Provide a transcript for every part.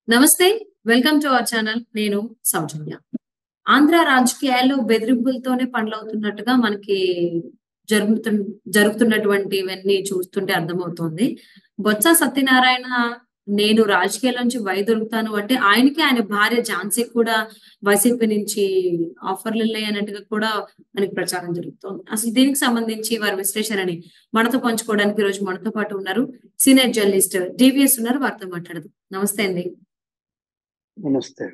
నమస్తే welcome to our channel నేను సౌజన్య ఆంధ్ర రాజకీయాల్లో బెదిరింపులతోనే పనులవుతున్నట్టుగా మనకి జరుగుతు జరుగుతున్నటువంటివన్నీ చూస్తుంటే అర్థమవుతోంది బొత్స సత్యనారాయణ నేను రాజకీయాల నుంచి వైదొలుగుతాను అంటే ఆయనకి ఆయన భార్య ఝాన్సీ కూడా వైసీపీ నుంచి ఆఫర్లు ఉన్నాయి అన్నట్టుగా కూడా మనకి ప్రచారం జరుగుతోంది అసలు దీనికి సంబంధించి వారి విశ్లేషణని మనతో పంచుకోవడానికి ఈ రోజు మనతో పాటు ఉన్నారు సీనియర్ జర్నలిస్ట్ డివిఎస్ ఉన్నారు వారితో మాట్లాడదు నమస్తే అండి నమస్తే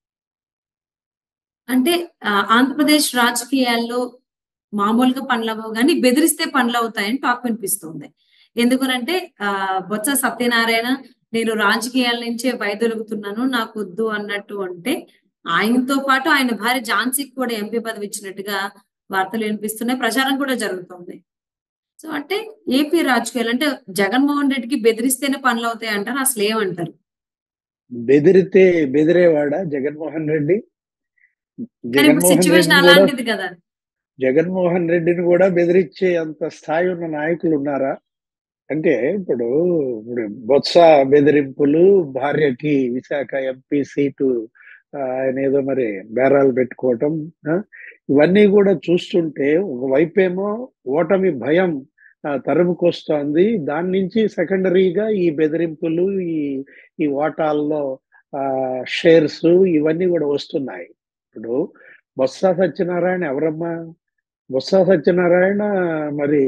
అంటే ఆ, ఆంధ్రప్రదేశ్ రాజకీయాల్లో మామూలుగా పనులు అవ్వవు కానీ బెదిరిస్తే పనులు అవుతాయని టాక్ వినిపిస్తుంది ఎందుకనంటే ఆ బొత్స సత్యనారాయణ నేను రాజకీయాల నుంచే వైదొలుగుతున్నాను నాకు వద్దు అన్నట్టు అంటే ఆయనతో పాటు ఆయన భార్య ఝాన్సీకి కూడా ఎంపీ పదవి ఇచ్చినట్టుగా వార్తలు వినిపిస్తున్నాయి ప్రచారం కూడా జరుగుతుంది సో అంటే ఏపీ రాజకీయాలు అంటే జగన్మోహన్ రెడ్డికి బెదిరిస్తేనే పనులు అవుతాయి అంటారు అసలు ఏమంటారు బెదిరితే బెదిరేవాడా జగన్మోహన్ రెడ్డి కానీ ఇప్పుడు జగన్మోహన్ సిచ్యువేషన్ రెడ్డిని కూడా అలాంటిది కదా జగన్మోహన్ రెడ్డిని కూడా బెదిరించే అంత స్థాయి ఉన్న నాయకులు ఉన్నారా అంటే ఇప్పుడు ఇప్పుడు బొత్స బెదిరింపులు భార్యకి విశాఖ ఎంపీ సీటు ఆ, ఆయన ఏదో మరి బేరాలు పెట్టుకోవటం ఆ, ఇవన్నీ కూడా చూస్తుంటే ఒకవైపేమో ఓటమి భయం ఆ, తరుముకొస్తోంది దాని నుంచి సెకండరీగా ఈ బెదిరింపులు ఈ ఈ ఓటాల్లో ఆ షేర్స్ ఇవన్నీ కూడా వస్తున్నాయి ఇప్పుడు బొత్స సత్యనారాయణ ఎవరమ్మా బొత్స సత్యనారాయణ మరి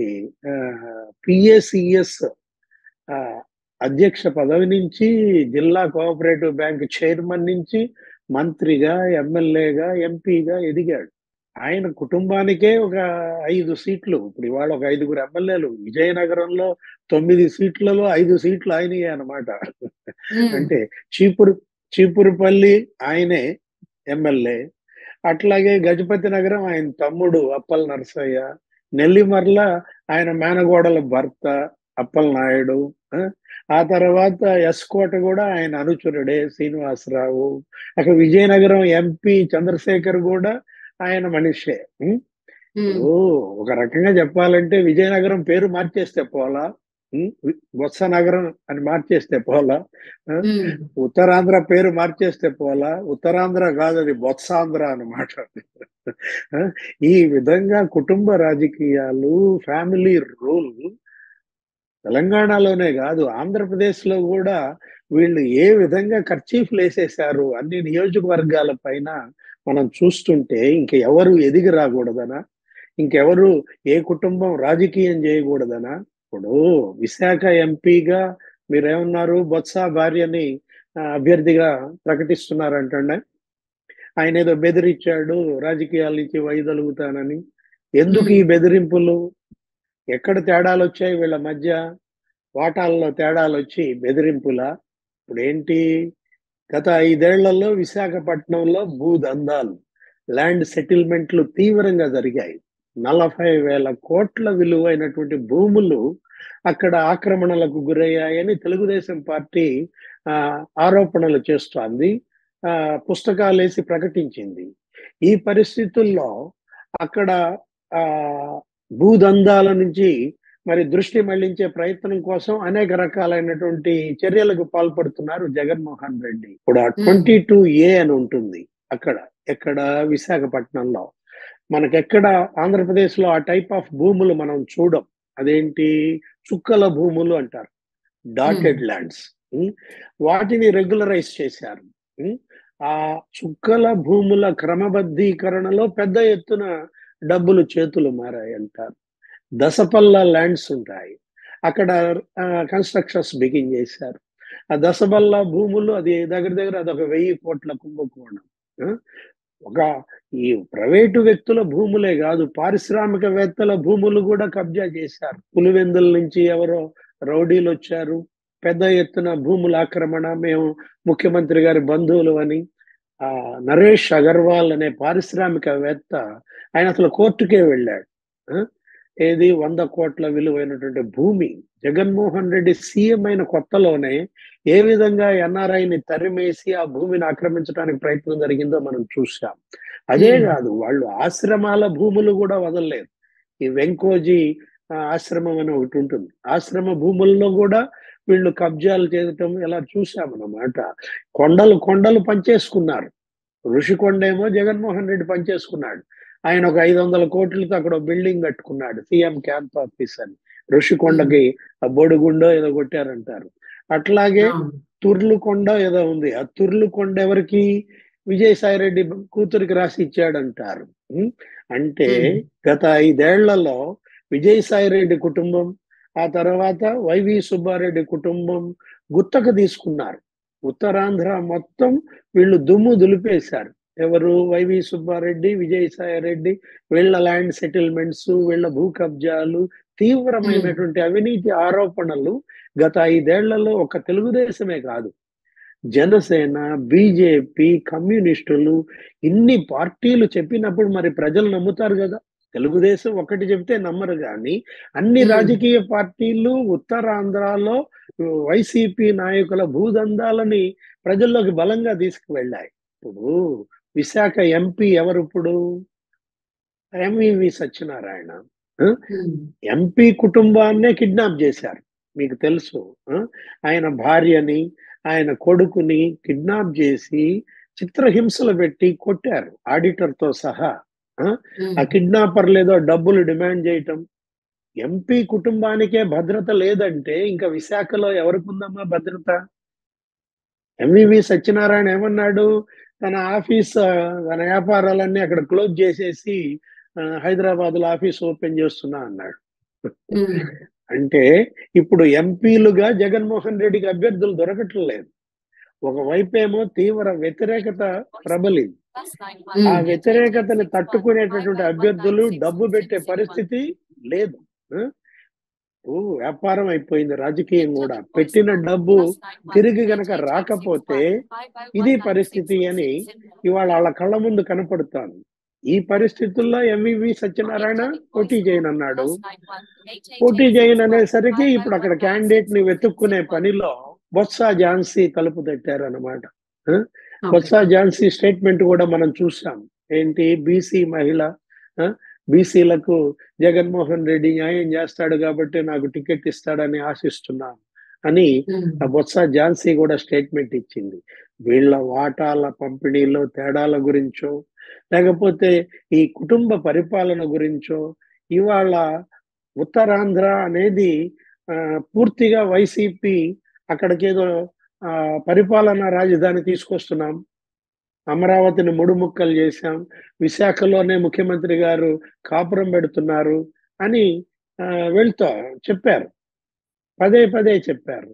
పిఏసిఎస్ అధ్యక్ష పదవి నుంచి జిల్లా కోఆపరేటివ్ బ్యాంక్ చైర్మన్ నుంచి మంత్రిగా ఎమ్మెల్యేగా ఎంపీగా ఎదిగాడు ఆయన కుటుంబానికే ఒక ఐదు సీట్లు ఇప్పుడు ఇవాళ ఒక ఐదుగురు ఎమ్మెల్యేలు విజయనగరంలో తొమ్మిది సీట్లలో ఐదు సీట్లు ఆయనయే అన్నమాట ఉమ్, అంటే చీపురు చీపురుపల్లి ఆయనే ఎమ్మెల్యే అట్లాగే గజపతి నగరం ఆయన తమ్ముడు అప్పల్ నరసయ్య నెల్లిమర్ల ఆయన మేనగోడల భర్త అప్పల్ నాయుడు ఆ? ఆ తర్వాత ఎస్కోట కూడా ఆయన అనుచరుడే శ్రీనివాసరావు అక్కడ విజయనగరం ఎంపీ చంద్రశేఖర్ కూడా ఆయన మనిషే ఉం? ఉమ్, ఓ ఒక రకంగా చెప్పాలంటే విజయనగరం పేరు మార్చేస్తే పోలా ఉం? వి- బొత్స నగరం అని మార్చేస్తే పోలా ఆ? ఉమ్, ఉత్తరాంధ్ర పేరు మార్చేస్తే పోలా ఉత్తరాంధ్ర కాదు అది బొత్సాంధ్ర అన్నమాట ఆ? ఈ విధంగా కుటుంబ రాజకీయాలు ఫ్యామిలీ రూల్ తెలంగాణలోనే కాదు ఆంధ్రప్రదేశ్ లో కూడా వీళ్ళు ఏ విధంగా ఖర్చీఫ్లు వేసేశారు అన్ని నియోజకవర్గాల పైన మనం చూస్తుంటే ఇంక ఎవరు ఎదిగి రాకూడదనా ఇంకెవరు ఏ కుటుంబం రాజకీయం చేయకూడదనా ఇప్పుడు విశాఖ ఎంపీగా మీరేమన్నారు బొత్స భార్యని ఆ, అభ్యర్థిగా ప్రకటిస్తున్నారంటండి ఆయన ఏదో బెదిరించాడు రాజకీయాల నుంచి వైదొలుగుతానని ఎందుకు ఈ బెదిరింపులు ఎక్కడ తేడాలు వచ్చాయి వీళ్ళ మధ్య వాటాల్లో తేడాలు వచ్చి బెదిరింపులా ఇప్పుడు ఏంటి గత ఐదేళ్లలో విశాఖపట్నంలో భూదందాలు ల్యాండ్ సెటిల్మెంట్లు తీవ్రంగా జరిగాయి నలభై వేల కోట్ల విలువైనటువంటి భూములు అక్కడ ఆక్రమణలకు గురయ్యాయని తెలుగుదేశం పార్టీ ఆ, ఆరోపణలు చేస్తోంది ఆ, పుస్తకాలు వేసి ప్రకటించింది ఈ పరిస్థితుల్లో అక్కడ ఆ భూదందాల నుంచి మరి దృష్టి మళ్లించే ప్రయత్నం కోసం అనేక రకాలైనటువంటి చర్యలకు పాల్పడుతున్నారు జగన్మోహన్ రెడ్డి ఇప్పుడు ట్వంటీ టూ ఏ అని ఉంటుంది అక్కడ ఎక్కడ విశాఖపట్నంలో మనకెక్కడ ఆంధ్రప్రదేశ్ లో ఆ టైప్ ఆఫ్ భూములు మనం చూడం అదేంటి చుక్కల భూములు అంటారు డాటెడ్ ల్యాండ్స్ వాటిని రెగ్యులరైజ్ చేశారు ఉం? ఆ చుక్కల భూముల క్రమబద్ధీకరణలో పెద్ద ఎత్తున డబ్బులు చేతులు మారాయి అంటారు దశపల్ల ల్యాండ్స్ ఉంటాయి అక్కడ కన్స్ట్రక్షన్స్ బిగిన్ చేశారు ఆ దశపల్ల భూములు అది దగ్గర దగ్గర అదొక వెయ్యి కోట్ల కుంభకోణం ఆ? ఒక ఈ ప్రైవేటు వ్యక్తుల భూములే కాదు పారిశ్రామికవేత్తల భూములు కూడా కబ్జా చేశారు పులివెందుల నుంచి ఎవరో రౌడీలు వచ్చారు పెద్ద ఎత్తున భూముల ఆక్రమణ మేము ముఖ్యమంత్రి గారి బంధువులు అని ఆ నరేష్ అగర్వాల్ అనే పారిశ్రామికవేత్త ఆయన అసలు కోర్టుకే వెళ్ళాడు ఆ? ఏది వంద కోట్ల విలువైనటువంటి భూమి జగన్మోహన్ రెడ్డి సీఎం అయిన కొత్తలోనే ఏ విధంగా ఎన్ఆర్ఐని తరిమేసి ఆ భూమిని ఆక్రమించడానికి ప్రయత్నం జరిగిందో మనం చూసాం అదే Hmm. కాదు వాళ్ళు ఆశ్రమాల భూములు కూడా వదలలేదు ఈ వెంకోజీ ఆ, ఆశ్రమం అని ఒకటి ఉంటుంది ఆశ్రమ భూముల్లో కూడా వీళ్ళు కబ్జాలు చేయటం ఇలా చూసామన్నమాట కొండలు కొండలు పంచేసుకున్నారు ఋషికొండ ఏమో జగన్మోహన్ రెడ్డి పంచేసుకున్నాడు ఆయన ఒక ఐదు వందల కోట్లతో అక్కడ బిల్డింగ్ కట్టుకున్నాడు సీఎం క్యాంప్ ఆఫీస్ అని ఋషికొండకి ఆ బొడుగుండో ఏదో కొట్టారంటారు అట్లాగే అవును. తుర్లు కొండ ఏదో ఉంది ఆ తుర్లు కొండ ఎవరికి విజయసాయి రెడ్డి కూతురికి రాసి ఇచ్చాడంటారు ఉం? అంటే ఉం. గత ఐదేళ్లలో విజయసాయి రెడ్డి కుటుంబం ఆ తర్వాత వైవి సుబ్బారెడ్డి కుటుంబం గుత్తకు తీసుకున్నారు ఉత్తరాంధ్ర మొత్తం వీళ్ళు దుమ్ము దులిపేశారు ఎవరు వైవి సుబ్బారెడ్డి విజయసాయి రెడ్డి వీళ్ళ ల్యాండ్ సెటిల్మెంట్స్ వీళ్ళ భూ కబ్జాలు తీవ్రమైనటువంటి అవినీతి ఆరోపణలు గత ఐదేళ్లలో ఒక తెలుగుదేశమే కాదు జనసేన బీజేపీ కమ్యూనిస్టులు ఇన్ని పార్టీలు చెప్పినప్పుడు మరి ప్రజలు నమ్ముతారు కదా తెలుగుదేశం ఒకటి చెప్తే నమ్మరు కానీ అన్ని Hmm. రాజకీయ పార్టీలు ఉత్తరాంధ్రలో వైసీపీ నాయకుల భూదందాలని ప్రజల్లోకి బలంగా తీసుకువెళ్ళాయి ఇప్పుడు విశాఖ ఎంపీ ఎవరు ఇప్పుడు ఎంవివి సత్యనారాయణ ఉం. ఎంపీ కుటుంబాన్నే కిడ్నాప్ చేశారు మీకు తెలుసు ఆ? ఆయన భార్యని ఆయన కొడుకుని కిడ్నాప్ చేసి చిత్రహింసలు పెట్టి కొట్టారు ఆడిటర్ తో సహా ఉం. ఆ కిడ్నాపర్లు ఏదో డబ్బులు డిమాండ్ చేయటం ఎంపీ కుటుంబానికే భద్రత లేదంటే ఇంకా విశాఖలో ఎవరికి ఉందమ్మా భద్రత ఎంవివి సత్యనారాయణ ఏమన్నాడు తన ఆఫీస్ ఆ, తన వ్యాపారాలన్నీ అక్కడ క్లోజ్ చేసేసి హైదరాబాద్ లో ఆఫీస్ ఓపెన్ చేస్తున్నా అన్నాడు ఉం. అంటే ఇప్పుడు ఎంపీలుగా జగన్మోహన్ రెడ్డికి అభ్యర్థులు దొరకటం లేదు ఒకవైపు ఏమో తీవ్ర వ్యతిరేకత ప్రబలింది ఆ ఉం. వ్యతిరేకతని తట్టుకునేటటువంటి అభ్యర్థులు డబ్బు పెట్టే పరిస్థితి లేదు ఆ? ఓ, వ్యాపారం అయిపోయింది రాజకీయం కూడా పెట్టిన డబ్బు తిరిగి గనక రాకపోతే ఇది పరిస్థితి అని ఇవాళ వాళ్ళ కళ్ళ ముందు కనపడుతాను ఈ పరిస్థితుల్లో ఎంవివి సత్యనారాయణ పోటీ చేయనన్నాడు పోటీ చేయను అనేసరికి ఇప్పుడు అక్కడ క్యాండిడేట్ ని వెతుక్కునే పనిలో బొత్స ఝాన్సీ తలుపు తట్టారు అనమాట బొత్స ఝాన్సీ స్టేట్మెంట్ కూడా మనం చూసాం ఏంటి బీసీ మహిళ బీసీలకు జగన్మోహన్ రెడ్డి న్యాయం చేస్తాడు కాబట్టి నాకు టికెట్ ఇస్తాడని ఆశిస్తున్నాను అని ఉం. ఆ బొత్స ఝాన్సీ కూడా స్టేట్మెంట్ ఇచ్చింది వీళ్ళ వాటాల పంపిణీలో తేడాల గురించో లేకపోతే ఈ కుటుంబ పరిపాలన గురించో ఇవాళ ఉత్తరాంధ్ర అనేది ఆ, పూర్తిగా వైసీపీ అక్కడికేదో ఆ, పరిపాలనా రాజధాని తీసుకొస్తున్నాం అమరావతిని ముడుముక్కలు చేశాం విశాఖలోనే ముఖ్యమంత్రి గారు కాపురం పెడుతున్నారు అని ఆ, వెళ్తా చెప్పారు పదే పదే చెప్పారు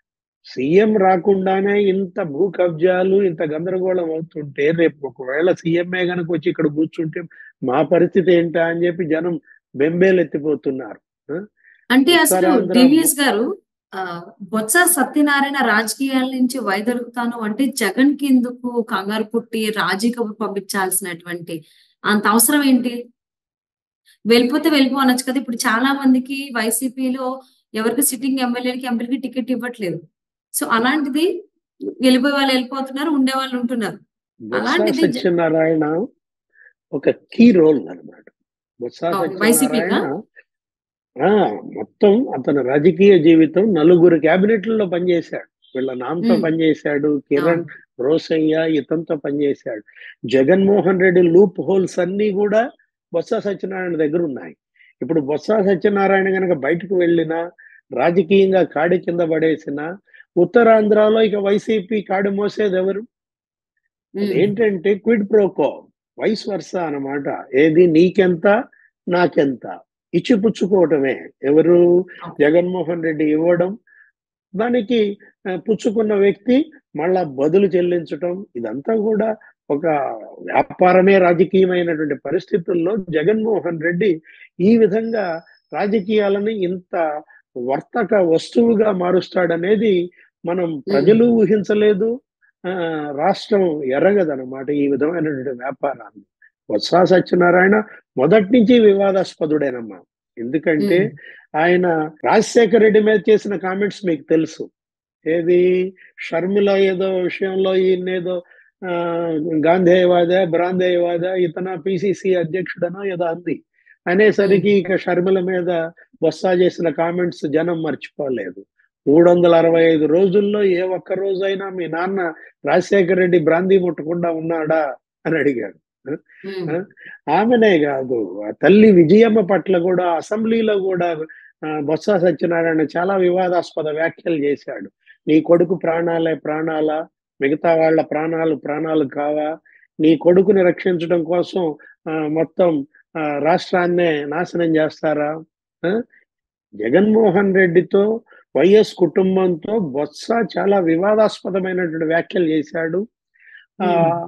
సీఎం రాకుండానే ఇంత భూ కబ్జాలు ఇంత గందరగోళం అవుతుంటే రేపు ఒకవేళ సీఎంఏ గనక వచ్చి ఇక్కడ కూర్చుంటే మా పరిస్థితి ఏంటా అని చెప్పి జనం బెంబేలెత్తిపోతున్నారు అంటే అసలు ఉత్తరాంధ్ర డివిఎస్ గారు ఆ, బొత్స సత్యనారాయణ రాజకీయాల నుంచి వైదొలుగుతాను అంటే జగన్ కి ఎందుకు కంగారు పుట్టి రాజీ కబుర్ పంపించాల్సినటువంటి అంత అవసరం ఏంటి వెళ్ళిపోతే వెళ్ళిపో అనొచ్చు కదా ఇప్పుడు చాలా మందికి వైసీపీలో ఎవరికి సిట్టింగ్ ఎమ్మెల్యేలకి ఎంపీలకి టికెట్ ఇవ్వట్లేదు సో అలాంటిది వెళ్ళిపోయే వాళ్ళు వెళ్ళిపోతున్నారు ఉండే వాళ్ళు ఉంటున్నారు బొత్స అలాంటిది జ- సత్యనారాయణ ఒక కీ రోల్ అన్నమాట బొత్స అవును, వైసీపీకా? సత్యనారాయణ ఆ, మొత్తం అతని రాజకీయ జీవితం నలుగురు క్యాబినెట్లలో పనిచేశాడు వీళ్ళ నామతో ఉమ్. పనిచేశాడు కిరణ్ అవును. రోసయ్య ఇతనితో పనిచేశాడు జగన్మోహన్ రెడ్డి లూప్ హోల్స్ అన్ని కూడా బొత్స సత్యనారాయణ దగ్గర ఉన్నాయి ఇప్పుడు బొత్స సత్యనారాయణ గనక బయటకు వెళ్ళినా రాజకీయంగా కాడి కింద పడేసిన ఉత్తరాంధ్రలో ఇక వైసీపీ కాడి మోసేది ఎవరు ఉమ్. ఏంటంటే క్విడ్ ప్రోకో వైస్ వర్స అన్నమాట ఏది నీకెంత నాకెంత ఇచ్చిపుచ్చుకోవటమే ఎవరు జగన్మోహన్ రెడ్డి ఇవ్వడం దానికి ఆ, పుచ్చుకున్న వ్యక్తి మళ్ళా బదులు చెల్లించటం ఇదంతా కూడా ఒక వ్యాపారమే రాజకీయమైనటువంటి పరిస్థితుల్లో జగన్మోహన్ రెడ్డి ఈ విధంగా రాజకీయాలని ఇంత వర్తక వస్తువుగా మారుస్తాడనేది మనం ప్రజలు ఊహించలేదు ఆ రాష్ట్రం ఎరగదనమాట ఈ విధమైనటువంటి వ్యాపారాన్ని వత్స సత్యనారాయణ మొదటి నుంచి వివాదాస్పదుడేనమ్మా ఎందుకంటే ఉమ్. ఆయన రాజశేఖర రెడ్డి మీద చేసిన కామెంట్స్ మీకు తెలుసు ఏది షర్మిల ఏదో విషయంలో ఈయన ఏదో ఆ, గాంధేయవాద బ్రాంధేయవాద ఇతన పిసిసి అధ్యక్షుడనో ఏదో అంది అనేసరికి ఇక షర్మిల మీద బొత్స చేసిన కామెంట్స్ జనం మర్చిపోలేదు మూడు వందల అరవై ఐదు రోజుల్లో ఏ ఒక్క రోజైనా మీ నాన్న రాజశేఖర రెడ్డి బ్రాందీ ముట్టకుండా ఉన్నాడా అని అడిగాడు ఉమ్, ఆమెనే కాదు ఆ తల్లి విజయమ్మ పట్ల కూడా అసెంబ్లీలో కూడా ఆ, బొత్స సత్యనారాయణ చాలా వివాదాస్పద వ్యాఖ్యలు చేశాడు నీ కొడుకు ప్రాణాలే ప్రాణాలా మిగతా వాళ్ళ ప్రాణాలు ప్రాణాలు కావా నీ కొడుకుని రక్షించడం కోసం ఆ, మొత్తం ఆ, రాష్ట్రాన్నే నాశనం చేస్తారా ఆ? జగన్మోహన్ రెడ్డితో వైఎస్ కుటుంబంతో బొత్స చాలా వివాదాస్పదమైనటువంటి వ్యాఖ్యలు చేశాడు ఆ ఉమ్.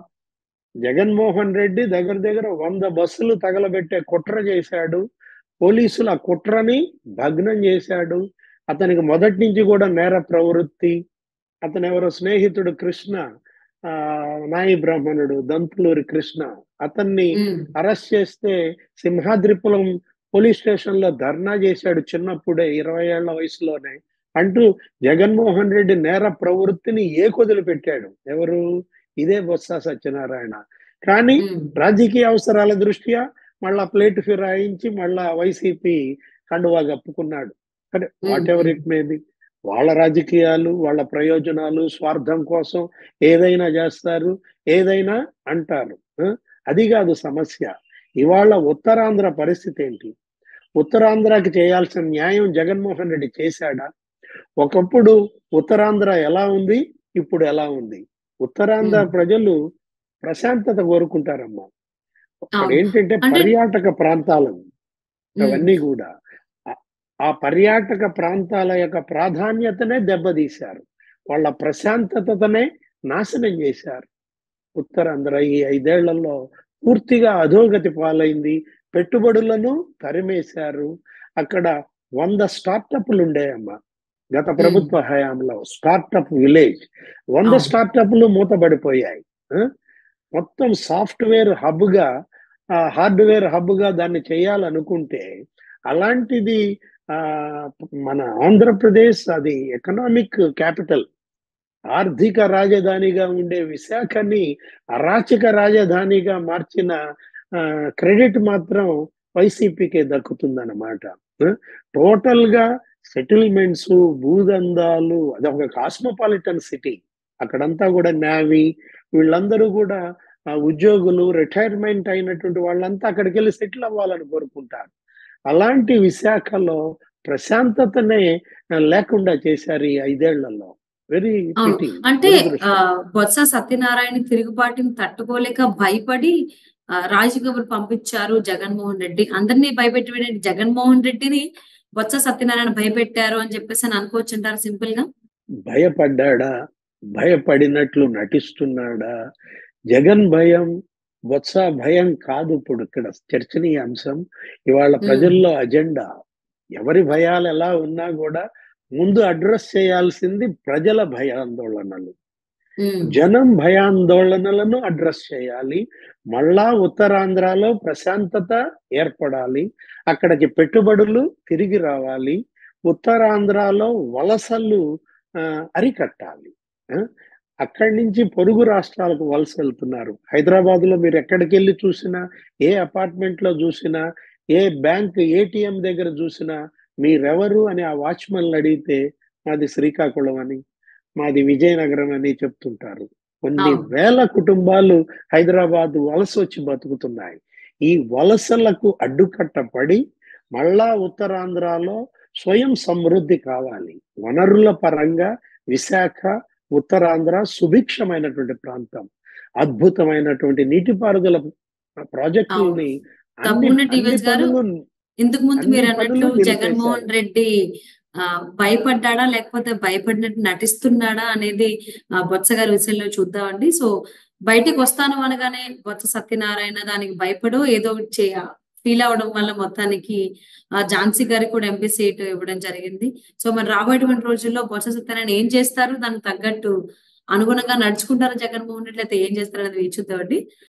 జగన్మోహన్ రెడ్డి దగ్గర దగ్గర వంద బస్సులు తగలబెట్టే కుట్ర చేశాడు పోలీసులు ఆ కుట్రని భగ్నం చేశాడు అతనికి మొదటి నుంచి కూడా నేర ప్రవృత్తి అతను ఎవరో స్నేహితుడు కృష్ణ ఆ నాయి బ్రాహ్మణుడు దంతులూరి కృష్ణ అతన్ని ఉమ్, అరెస్ట్ చేస్తే సింహాద్రిపురం పోలీస్ స్టేషన్ లో ధర్నా చేశాడు చిన్నప్పుడే ఇరవై ఏళ్ల వయసులోనే అంటూ జగన్మోహన్ రెడ్డి నేర ప్రవృత్తిని ఏ కొదిలి పెట్టాడు ఎవరు ఇదే బొత్స సత్యనారాయణ కానీ ఉమ్, రాజకీయ అవసరాల దృష్ట్యా మళ్ళా ప్లేట్ ఫిరాయించి మళ్ళా వైసీపీ కండువా కప్పుకున్నాడు సరే వాట్ ఎవర్ ఇట్ మేబీ వాళ్ళ రాజకీయాలు వాళ్ళ ప్రయోజనాలు స్వార్థం కోసం ఏదైనా చేస్తారు ఏదైనా అంటారు ఆ? అది కాదు సమస్య ఇవాళ ఉత్తరాంధ్ర పరిస్థితి ఏంటి ఉత్తరాంధ్రకి చేయాల్సిన న్యాయం జగన్మోహన్ రెడ్డి చేశాడా ఒకప్పుడు ఉత్తరాంధ్ర ఎలా ఉంది ఇప్పుడు ఎలా ఉంది ఉత్తరాంధ్ర Hmm. ప్రజలు ప్రశాంతత కోరుకుంటారమ్మా అక్కడ అవును. ఏంటంటే అంటే- పర్యాటక ప్రాంతాలు ఉమ్, అవన్నీ కూడా ఆ- ఆ పర్యాటక ప్రాంతాల యొక్క ప్రాధాన్యతనే దెబ్బతీశారు వాళ్ళ ప్రశాంతతనే నాశనం చేశారు ఉత్తరాంధ్ర ఈ ఐదేళ్లలో పూర్తిగా అధోగతి పాలైంది పెట్టుబడులను తరిమేశారు అక్కడ వంద స్టార్టప్లు ఉండేయమ్మా గత ప్రభుత్వ హయాంలో స్టార్టప్ విలేజ్ వంద అవును. స్టార్టప్లు మూతబడిపోయాయి ఆ? మొత్తం సాఫ్ట్వేర్ హబ్ గా హార్డ్వేర్ హబ్ గా దాన్ని చేయాలనుకుంటే అలాంటిది ఆ మన ఆంధ్రప్రదేశ్ అది ఎకనామిక్ క్యాపిటల్ ఆర్థిక రాజధానిగా ఉండే విశాఖని అరాచక రాజధానిగా మార్చిన క్రెడిట్ మాత్రం వైసీపీకే దక్కుతుందన్నమాట టోటల్ గా సెటిల్మెంట్స్ భూదందాలు అదొక కాస్మోపాలిటన్ సిటీ అక్కడంతా కూడా నావీ వీళ్ళందరూ కూడా ఆ, ఉద్యోగులు రిటైర్మెంట్ అయినటువంటి వాళ్ళంతా అక్కడికి వెళ్ళి సెటిల్ అవ్వాలని కోరుకుంటారు అలాంటి విశాఖలో ప్రశాంతతనే ఆ, లేకుండా చేశారు ఈ ఐదేళ్లలో వెరీ అవును. పిటీ అంటే ఆ, బొత్స సత్యనారాయణ తిరుగుబాటుని తట్టుకోలేక భయపడి ఆ, రాజకీయ పంపించారు జగన్మోహన్ రెడ్డి అందరినీ భయపెట్టి జగన్మోహన్ రెడ్డిని బొత్స సత్యనారాయణ భయపెట్టారు అని చెప్పేసి అని అనుకోవచ్చు అంటారు సింపుల్ గా భయపడ్డాడా భయపడినట్లు నటిస్తున్నాడా జగన్ భయం బొత్స భయం కాదు ఇప్పుడు ఇక్కడ చర్చనీయాంశం ఇవాళ ప్రజల్లో అజెండా ఎవరి భయాలు ఎలా ఉన్నా కూడా ముందు అడ్రస్ చేయాల్సింది ప్రజల భయాందోళనలు ఉమ్, జనం భయాందోళనలను అడ్రస్ చేయాలి మళ్ళా ఉత్తరాంధ్రలో ప్రశాంతత ఏర్పడాలి అక్కడికి పెట్టుబడులు తిరిగి రావాలి ఉత్తరాంధ్రలో వలసలు ఆ, అరికట్టాలి ఆ? అక్కడి నుంచి పొరుగు రాష్ట్రాలకు వలస వెళ్తున్నారు హైదరాబాద్ లో మీరు ఎక్కడికి వెళ్ళి చూసినా ఏ అపార్ట్మెంట్ లో చూసినా ఏ బ్యాంక్ ఏటీఎం దగ్గర చూసినా మీరెవరు అని ఆ వాచ్మెన్ అడిగితే మాది శ్రీకాకుళం అని మాది విజయనగరం అని చెప్తుంటారు కొన్ని అవును. వేల కుటుంబాలు హైదరాబాద్ వలస వచ్చి బతుకుతున్నాయి ఈ వలసలకు అడ్డుకట్టపడి మళ్ళా ఉత్తరాంధ్రలో స్వయం సమృద్ధి కావాలి వనరుల పరంగా విశాఖ ఉత్తరాంధ్ర సుభిక్షమైనటువంటి ప్రాంతం అద్భుతమైనటువంటి నీటిపారుదల ప్రాజెక్టుల్ని అన్ని- తప్పకుండా అన్ని టీవీఎస్ గారు పనులు ఇంతకు ముందు అన్ని మీరు పనులు అన్నట్లు నిలిపేశారు. జగన్మోహన్ రెడ్డి ఆ భయపడ్డాడా లేకపోతే భయపడినట్టు నటిస్తున్నాడా అనేది ఆ బొత్స గారి విషయంలో చూద్దామండి సో బయటికి వస్తాను అనగానే బొత్స సత్యనారాయణ దానికి భయపడో ఏదో ఒకటి చేయ ఫీల్ అవడం వల్ల మొత్తానికి ఆ ఝాన్సీ గారికి కూడా ఎంపీ సీట్ ఇవ్వడం జరిగింది సో మరి రాబోయేటువంటి రోజుల్లో బొత్స సత్యనారాయణ ఏం చేస్తారు దానికి తగ్గట్టు అనుగుణంగా నడుచుకుంటారా జగన్మోహన్ రెడ్డి అయితే ఏం చేస్తారు అనేది వేచి చూద్దామండి